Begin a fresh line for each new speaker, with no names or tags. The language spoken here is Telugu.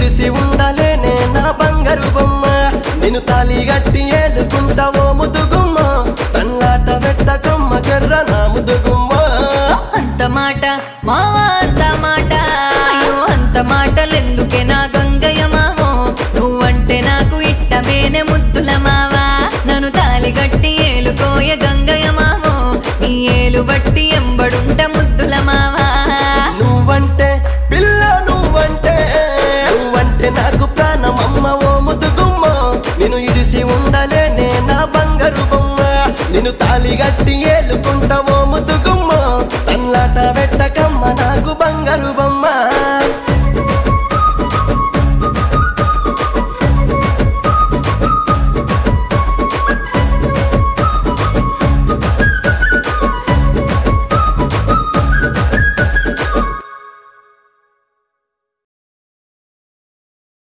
ఇడిసి ఉండలేనే నా బంగారు బొమ్మ నేను తాలి గట్టి ఏలుకుంటావో ముదుగుమ్మ తల్లాట పెట్టకమ్మ కర్ర నా ముదుగుమ్మ
అంత మాట మావా అంత మాట అయ్యో అంత మాటలెందుకే నా గంగయ్య మావో నువ్వంటే నాకు ఇట్టమేనే ముద్దుల మావా నన్ను తాలి గట్టి ఏలుకోయ గంగయ్య మావో నీ ఏలు బట్టి ఎంబడుంట ముద్దుల మావా
నువ్వంటే పిల్ల నువ్వంటే నువ్వంటే నాకు ప్రాణం అమ్మ ఓ ముదుగుమ్మ నేను ఇడిసి ఉండలేనే నా బంగారు బొమ్మ నేను తాలి గట్టి ఏలుకుంటావో ముదుగుమ్మ తల్లాట పెట్టకమ్మ నాకు బంగారు బొమ్మ